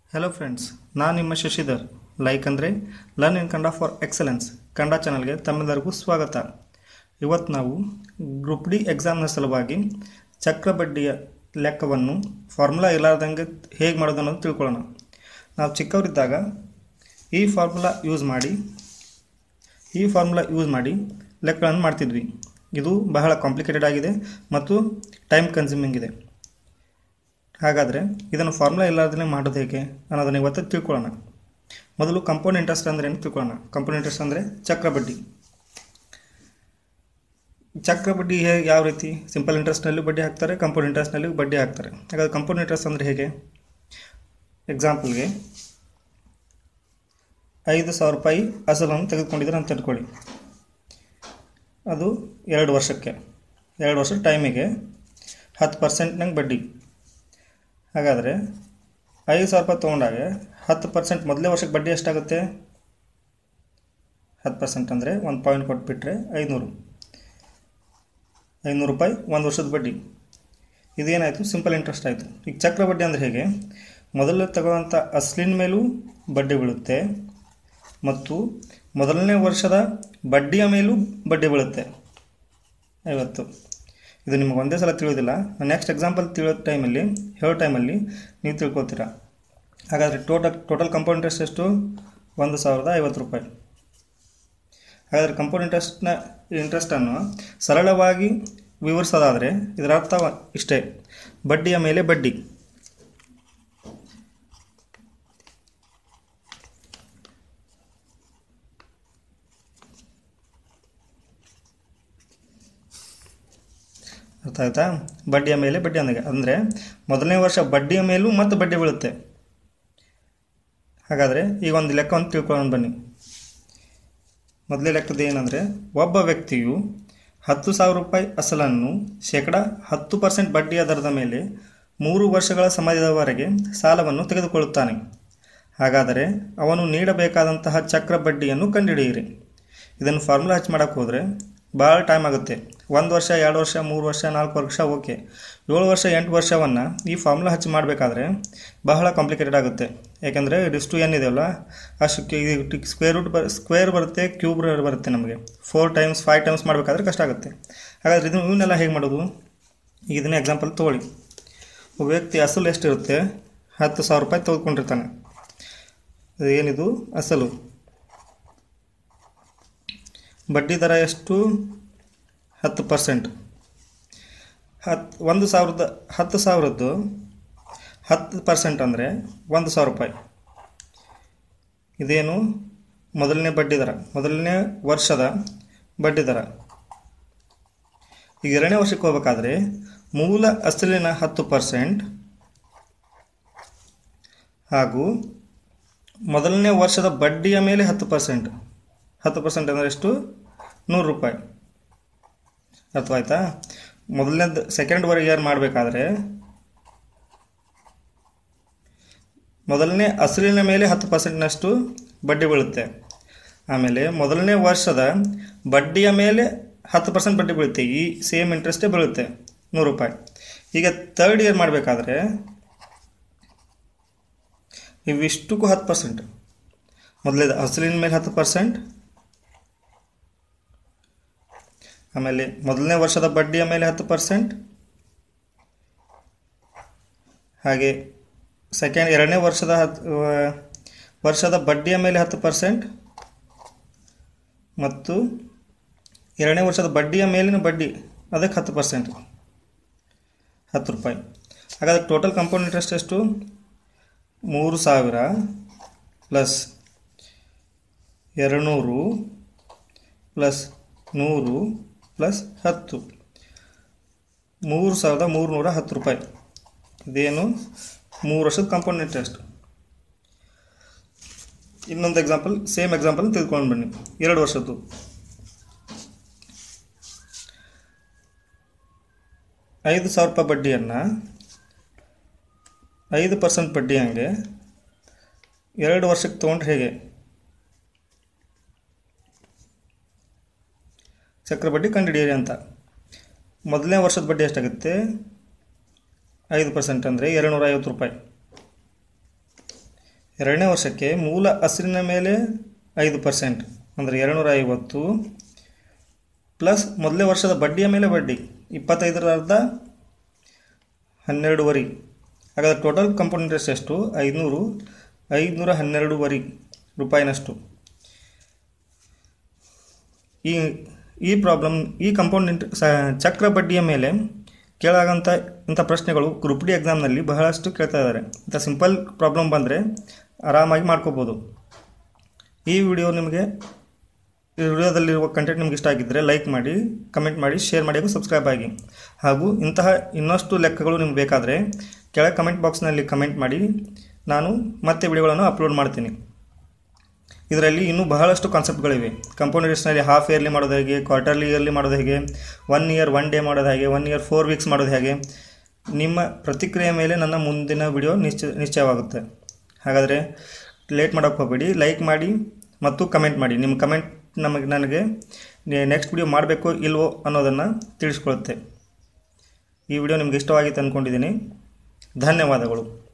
hello friends ನಾನು ನಿಮ್ಮ Shashidhar like ಅಂದರೆ learn in Kannada for excellence Kannada ಚಾನಲ್ಗೆ ತಮ್ಮೆಲ್ಲರಿಗೂ ಸ್ವಾಗತ ಇವತ್ತು ನಾವು ಗ್ರೂಪ್ ಡಿ ಎಕ್ಸಾಮ್ನ ಸಲುವಾಗಿ ಚಕ್ರಬಡ್ಡಿಯ ಲೆಕ್ಕವನ್ನು ಫಾರ್ಮುಲಾ ಇರಲಾರ್ದಂಗೆ ಹೇಗೆ ಮಾಡೋದು ಅನ್ನೋದು ತಿಳ್ಕೊಳ್ಳೋಣ ನಾವು ಚಿಕ್ಕವರಿದ್ದಾಗ ಈ ಫಾರ್ಮುಲಾ ಯೂಸ್ ಮಾಡಿ ಈ ಫಾರ್ಮುಲಾ ಯೂಸ್ ಮಾಡಿ ಲೆಕ್ಕಗಳನ್ನು ಮಾಡ್ತಿದ್ವಿ ಇದು ಬಹಳ ಕಾಂಪ್ಲಿಕೇಟೆಡ್ ಆಗಿದೆ ಮತ್ತು ಟೈಮ್ ಕನ್ಸ್ಯೂಮಿಂಗ್ ಇದೆ ಹಾಗಾದರೆ ಇದನ್ನು ಫಾರ್ಮುಲಾ ಇಲ್ಲಾರ್ದೇ ಮಾಡೋದು ಹೇಗೆ ಅನ್ನೋದನ್ನು ಇವತ್ತು ತಿಳ್ಕೊಳ್ಳೋಣ ಮೊದಲು ಕಂಪೌಂಡ್ ಇಂಟ್ರೆಸ್ಟ್ ಅಂದರೆ ಏನು ತಿಳ್ಕೊಳ್ಳೋಣ ಕಂಪೌಂಡ್ ಇಂಟ್ರೆಸ್ಟ್ ಅಂದರೆ ಚಕ್ರಬಡ್ಡಿ ಚಕ್ರಬಡ್ಡಿ ಹೇಗೆ ಯಾವ ರೀತಿ ಸಿಂಪಲ್ ಇಂಟ್ರೆಸ್ಟ್ನಲ್ಲೂ ಬಡ್ಡಿ ಹಾಕ್ತಾರೆ ಕಂಪೌಂಡ್ ಇಂಟ್ರೆಸ್ಟ್ನಲ್ಲಿ ಬಡ್ಡಿ ಹಾಕ್ತಾರೆ ಹಾಗಾದ್ರೆ ಕಂಪೌಂಡ್ ಇಂಟ್ರೆಸ್ಟ್ ಅಂದರೆ ಹೇಗೆ ಎಕ್ಸಾಂಪಲ್ಗೆ ಐದು ಸಾವಿರ ರೂಪಾಯಿ ಅಸಲನ್ನು ತೆಗೆದುಕೊಂಡಿದ್ದಾರೆ ಅಂತ ತಿಳ್ಕೊಳ್ಳಿ ಅದು ಎರಡು ವರ್ಷಕ್ಕೆ ಎರಡು ವರ್ಷ ಟೈಮಿಗೆ ಹತ್ತು ಪರ್ಸೆಂಟ್ನಂಗೆ ಬಡ್ಡಿ ಹಾಗಾದರೆ ಐದು ಸಾವಿರ ರೂಪಾಯಿ ತೊಗೊಂಡಾಗ ಹತ್ತು ಪರ್ಸೆಂಟ್ ಮೊದಲೇ ವರ್ಷಕ್ಕೆ ಬಡ್ಡಿ ಎಷ್ಟಾಗುತ್ತೆ ಹತ್ತು ಪರ್ಸೆಂಟ್ ಅಂದರೆ ಒಂದು ಪಾಯಿಂಟ್ ಕೊಟ್ಬಿಟ್ರೆ ಐನೂರು ಐನೂರು ರೂಪಾಯಿ ಒಂದು ವರ್ಷದ ಬಡ್ಡಿ ಇದೇನಾಯಿತು ಸಿಂಪಲ್ ಇಂಟ್ರೆಸ್ಟ್ ಆಯಿತು ಈಗ ಚಕ್ರ ಬಡ್ಡಿ ಅಂದರೆ ಹೇಗೆ ಮೊದಲು ತಗೊಳ್ಳೋಂಥ ಅಸ್ಲಿನ ಮೇಲೂ ಬಡ್ಡಿ ಬೀಳುತ್ತೆ ಮತ್ತು ಮೊದಲನೇ ವರ್ಷದ ಬಡ್ಡಿಯ ಮೇಲೂ ಬಡ್ಡಿ ಬೀಳುತ್ತೆ ಐವತ್ತು ಇದು ನಿಮಗೆ ಒಂದೇ ಸಲ ತಿಳಿಯೋದಿಲ್ಲ ನೆಕ್ಸ್ಟ್ ಎಕ್ಸಾಂಪಲ್ ತಿಳಿಯೋ ಟೈಮಲ್ಲಿ ಹೇಳೋ ಟೈಮಲ್ಲಿ ನೀವು ತಿಳ್ಕೊತೀರಾ ಹಾಗಾದರೆ ಟೋಟಲ್ ಟೋಟಲ್ ಕಂಪೌಂಡ್ ಇಂಟ್ರೆಸ್ಟ್ ಎಷ್ಟು ಒಂದು ಸಾವಿರದ ಐವತ್ತು ರೂಪಾಯಿ ಹಾಗಾದರೆ ಕಂಪೌಂಡ್ ಇಂಟ್ರೆಸ್ಟ್ನ ಇಂಟ್ರೆಸ್ಟನ್ನು ಸರಳವಾಗಿ ವಿವರಿಸೋದಾದರೆ ಇದರ ಅರ್ಥ ಇಷ್ಟೇ ಬಡ್ಡಿಯ ಮೇಲೆ ಬಡ್ಡಿ ಅರ್ಥ ಆಯ್ತಾ ಬಡ್ಡಿಯ ಮೇಲೆ ಬಡ್ಡಿ ಅಂದಾಗ ಅಂದರೆ ಮೊದಲನೇ ವರ್ಷ ಬಡ್ಡಿಯ ಮೇಲೂ ಮತ್ತೆ ಬಡ್ಡಿ ಬೀಳುತ್ತೆ ಹಾಗಾದರೆ ಈಗ ಒಂದು ಲೆಕ್ಕವನ್ನು ತಿಳ್ಕೊಳ್ಳೋಣ ಬನ್ನಿ ಮೊದಲೇ ಲೆಕ್ಕದ ಏನಂದರೆ ಒಬ್ಬ ವ್ಯಕ್ತಿಯು ಹತ್ತು ಸಾವಿರ ರೂಪಾಯಿ ಅಸಲನ್ನು ಶೇಕಡ ಹತ್ತು ಪರ್ಸೆಂಟ್ ಬಡ್ಡಿಯ ದರದ ಮೇಲೆ ಮೂರು ವರ್ಷಗಳ ಸಮಯದವರೆಗೆ ಸಾಲವನ್ನು ತೆಗೆದುಕೊಳ್ಳುತ್ತಾನೆ ಹಾಗಾದರೆ ಅವನು ನೀಡಬೇಕಾದಂತಹ ಚಕ್ರ ಬಡ್ಡಿಯನ್ನು ಕಂಡುಹಿಡಿಯಿರಿ ಇದನ್ನು ಫಾರ್ಮುಲಾ ಹಚ್ಚಿ ಮಾಡೋಕ್ಕೆ ಹೋದರೆ ಭಾಳ ಟೈಮ್ ಆಗುತ್ತೆ ಒಂದು ವರ್ಷ ಎರಡು ವರ್ಷ ಮೂರು ವರ್ಷ ನಾಲ್ಕು ವರ್ಷ ಓಕೆ ಏಳು ವರ್ಷ ಎಂಟು ವರ್ಷವನ್ನು ಈ ಫಾರ್ಮುಲಾ ಹಚ್ಚಿ ಮಾಡಬೇಕಾದ್ರೆ ಬಹಳ ಕಾಂಪ್ಲಿಕೇಟೆಡ್ ಆಗುತ್ತೆ ಯಾಕೆಂದರೆ ಇದಿಷ್ಟು ಏನಿದೆಯಲ್ಲ ಅಷ್ಟು ಸ್ಕ್ವೇರ್ ರೂಟ್ ಬರ್ ಸ್ಕ್ವೇರ್ ಬರುತ್ತೆ ಕ್ಯೂಬ್ ಬರುತ್ತೆ ನಮಗೆ ಫೋರ್ ಟೈಮ್ಸ್ ಫೈವ್ ಟೈಮ್ಸ್ ಮಾಡಬೇಕಾದ್ರೆ ಕಷ್ಟ ಆಗುತ್ತೆ ಹಾಗಾದರೆ ಇದನ್ನು ಇವನ್ನೆಲ್ಲ ಹೇಗೆ ಮಾಡೋದು ಈಗ ಇದನ್ನೇ ಎಕ್ಸಾಂಪಲ್ ತೊಗೊಳ್ಳಿ ಒಬ್ಬ ವ್ಯಕ್ತಿ ಅಸಲು ಎಷ್ಟಿರುತ್ತೆ ಹತ್ತು ಸಾವಿರ ರೂಪಾಯಿ ತೆಗೆದುಕೊಂಡಿರ್ತಾನೆ ಅದು ಏನಿದು ಅಸಲು ಬಡ್ಡಿ ದರ ಎಷ್ಟು ಹತ್ತು ಪರ್ಸೆಂಟ್ ಹತ್ತು ಒಂದು ಸಾವಿರದ ಹತ್ತು ಸಾವಿರದ್ದು ಹತ್ತು ಪರ್ಸೆಂಟ್ ಅಂದರೆ ಒಂದು ಸಾವಿರ ರೂಪಾಯಿ ಇದೇನು ಮೊದಲನೇ ಬಡ್ಡಿ ದರ ಮೊದಲನೇ ವರ್ಷದ ಬಡ್ಡಿ ದರ ಈಗ ಎರಡನೇ ವರ್ಷಕ್ಕೆ ಹೋಗಬೇಕಾದ್ರೆ ಮೂಲ ಅಸಲಿನ ಹತ್ತು ಪರ್ಸೆಂಟ್ ಹಾಗೂ ಮೊದಲನೇ ವರ್ಷದ ಬಡ್ಡಿಯ ಮೇಲೆ ಹತ್ತು ಪರ್ಸೆಂಟ್ ಹತ್ತು ಪರ್ಸೆಂಟ್ ಅಂದರೆ ಎಷ್ಟು ನೂರು ರೂಪಾಯಿ ಅರ್ಥವಾಯ್ತಾ ಮೊದಲನೇದು ಸೆಕೆಂಡ್ ವರೆಗೆ ಯಾರು ಮಾಡಬೇಕಾದ್ರೆ ಮೊದಲನೇ ಅಸಲಿನ ಮೇಲೆ ಹತ್ತು ಪರ್ಸೆಂಟ್ನಷ್ಟು ಬಡ್ಡಿ ಬೀಳುತ್ತೆ ಆಮೇಲೆ ಮೊದಲನೇ ವರ್ಷದ ಬಡ್ಡಿಯ ಮೇಲೆ ಹತ್ತು ಪರ್ಸೆಂಟ್ ಬಡ್ಡಿ ಬೀಳುತ್ತೆ ಈ ಸೇಮ್ ಇಂಟ್ರೆಸ್ಟೇ ಬೀಳುತ್ತೆ ನೂರು ರೂಪಾಯಿ ಈಗ ತರ್ಡ್ ಇಯರ್ ಮಾಡಬೇಕಾದ್ರೆ ಇವಿಷ್ಟಕ್ಕೂ ಹತ್ತು ಪರ್ಸೆಂಟ್ ಮೊದಲೇದು ಅಸಲಿನ ಮೇಲೆ ಹತ್ತು ಪರ್ಸೆಂಟ್ ಆಮೇಲೆ ಮೊದಲನೇ ವರ್ಷದ ಬಡ್ಡಿಯ ಮೇಲೆ ಹತ್ತು ಪರ್ಸೆಂಟ್ ಹಾಗೆ ಸೆಕೆಂಡ್ ಎರಡನೇ ವರ್ಷದ ಹತ್ತು ವರ್ಷದ ಬಡ್ಡಿಯ ಮೇಲೆ ಹತ್ತು ಪರ್ಸೆಂಟ್ ಮತ್ತು ಎರಡನೇ ವರ್ಷದ ಬಡ್ಡಿಯ ಮೇಲಿನ ಬಡ್ಡಿ ಅದಕ್ಕೆ ಹತ್ತು ಪರ್ಸೆಂಟ್ ಹತ್ತು ರೂಪಾಯಿ ಹಾಗಾದ್ರೆ ಟೋಟಲ್ ಕಂಪೌಂಡ್ ಇಂಟ್ರೆಸ್ಟ್ ಎಷ್ಟು ಮೂರು ಸಾವಿರ ಪ್ಲಸ್ ಎರಡುನೂರು ಪ್ಲಸ್ ನೂರು ಪ್ಲಸ್ ಹತ್ತು ಮೂರು ಸಾವಿರದ ಮೂರುನೂರ ಹತ್ತು ರೂಪಾಯಿ ಇದೇನು ಮೂರು ವರ್ಷದ ಕಂಪೌಂಡ್ ಇಂಟ್ರೆಸ್ಟ್ ಇನ್ನೊಂದು ಎಕ್ಸಾಂಪಲ್ ಸೇಮ್ ಎಕ್ಸಾಂಪಲ್ ತಿಳ್ಕೊಂಡು ಬನ್ನಿ ಎರಡು ವರ್ಷದ್ದು ಐದು ಸಾವಿರ ರೂಪಾಯಿ ಬಡ್ಡಿಯನ್ನು ಐದು ಪರ್ಸೆಂಟ್ ಬಡ್ಡಿ ಹಂಗೆ ಎರಡು ವರ್ಷಕ್ಕೆ ತೊಗೊಂಡ್ರೆ ಹೇಗೆ ಚಕ್ರ ಬಡ್ಡಿ ಕಂಡುಹಿಡಿಯಿರಿ ಅಂತ ಮೊದಲನೇ ವರ್ಷದ ಬಡ್ಡಿ ಎಷ್ಟಾಗುತ್ತೆ ಐದು ಪರ್ಸೆಂಟ್ ಅಂದರೆ ಎರಡುನೂರ ಐವತ್ತು ರೂಪಾಯಿ ಎರಡನೇ ವರ್ಷಕ್ಕೆ ಮೂಲ ಹಸಿರಿನ ಮೇಲೆ ಐದು ಪರ್ಸೆಂಟ್ ಅಂದರೆ ಎರಡುನೂರ ಐವತ್ತು ಪ್ಲಸ್ ಮೊದಲನೇ ವರ್ಷದ ಬಡ್ಡಿಯ ಮೇಲೆ ಬಡ್ಡಿ ಇಪ್ಪತ್ತೈದರ ಅರ್ಧ ಹನ್ನೆರಡುವರೆ ಹಾಗಾದ್ರೆ ಟೋಟಲ್ ಕಂಪೌಂಡ್ ಇಂಟ್ರೆಸ್ಟ್ ಎಷ್ಟು ಐದುನೂರು ಐದುನೂರ ಹನ್ನೆರಡುವರೆ ರೂಪಾಯಿನಷ್ಟು ಈ ಈ ಪ್ರಾಬ್ಲಮ್ ಈ ಕಂಪೌಂಡ್ ಇಂಟ್ ಸ ಚಕ್ರ ಬಡ್ಡಿಯ ಮೇಲೆ ಕೇಳಾಗಂಥ ಇಂಥ ಪ್ರಶ್ನೆಗಳು ಗ್ರೂಪ್ ಡಿ ಎಕ್ಸಾಮ್ನಲ್ಲಿ ಬಹಳಷ್ಟು ಕೇಳ್ತಾ ಇದ್ದಾರೆ ಇಂಥ ಸಿಂಪಲ್ ಪ್ರಾಬ್ಲಮ್ ಬಂದರೆ ಆರಾಮಾಗಿ ಮಾಡ್ಕೋಬೋದು ಈ ವಿಡಿಯೋ ನಿಮಗೆ ಈ ವಿಡಿಯೋದಲ್ಲಿರುವ ಕಂಟೆಂಟ್ ನಿಮ್ಗೆ ಇಷ್ಟ ಆಗಿದ್ದರೆ ಲೈಕ್ ಮಾಡಿ ಕಮೆಂಟ್ ಮಾಡಿ ಶೇರ್ ಮಾಡಿ ಹಾಗೂ ಸಬ್ಸ್ಕ್ರೈಬ್ ಆಗಿ ಹಾಗೂ ಇಂತಹ ಇನ್ನಷ್ಟು ಲೆಕ್ಕಗಳು ನಿಮ್ಗೆ ಬೇಕಾದರೆ ಕೆಳಗೆ ಕಮೆಂಟ್ ಬಾಕ್ಸ್ನಲ್ಲಿ ಕಮೆಂಟ್ ಮಾಡಿ ನಾನು ಮತ್ತೆ ವಿಡಿಯೋಗಳನ್ನು ಅಪ್ಲೋಡ್ ಮಾಡ್ತೀನಿ ಇದರಲ್ಲಿ ಇನ್ನೂ ಬಹಳಷ್ಟು ಕಾನ್ಸೆಪ್ಟ್ಗಳಿವೆ ಕಂಪೌಂಡ್ ಇಂಟ್ರೆಸ್ಟ್ನಲ್ಲಿ ಹಾಫ್ ಇಯರ್ಲಿ ಮಾಡೋದು ಹೇಗೆ ಕ್ವಾರ್ಟರ್ಲಿ ಇಯರ್ಲಿ ಮಾಡೋದು ಹೇಗೆ ಒನ್ ಇಯರ್ ಒನ್ ಡೇ ಮಾಡೋದು ಹೇಗೆ ಒನ್ ಇಯರ್ ಫೋರ್ ವೀಕ್ಸ್ ಮಾಡೋದು ಹೇಗೆ ನಿಮ್ಮ ಪ್ರತಿಕ್ರಿಯೆ ಮೇಲೆ ನನ್ನ ಮುಂದಿನ ವಿಡಿಯೋ ನಿಶ್ಚಯ ನಿಶ್ಚಯವಾಗುತ್ತೆ ಹಾಗಾದರೆ ಲೇಟ್ ಮಾಡೋಕ್ಕೆ ಹೋಗಬೇಡಿ ಲೈಕ್ ಮಾಡಿ ಮತ್ತು ಕಮೆಂಟ್ ಮಾಡಿ ನಿಮ್ಮ ಕಮೆಂಟ್ ನಮಗೆ ನನಗೆ ನೆಕ್ಸ್ಟ್ ವಿಡಿಯೋ ಮಾಡಬೇಕೋ ಇಲ್ವೋ ಅನ್ನೋದನ್ನು ತಿಳಿಸ್ಕೊಳುತ್ತೆ ಈ ವಿಡಿಯೋ ನಿಮ್ಗೆ ಇಷ್ಟವಾಗಿತ್ತು ಅಂದ್ಕೊಂಡಿದ್ದೀನಿ ಧನ್ಯವಾದಗಳು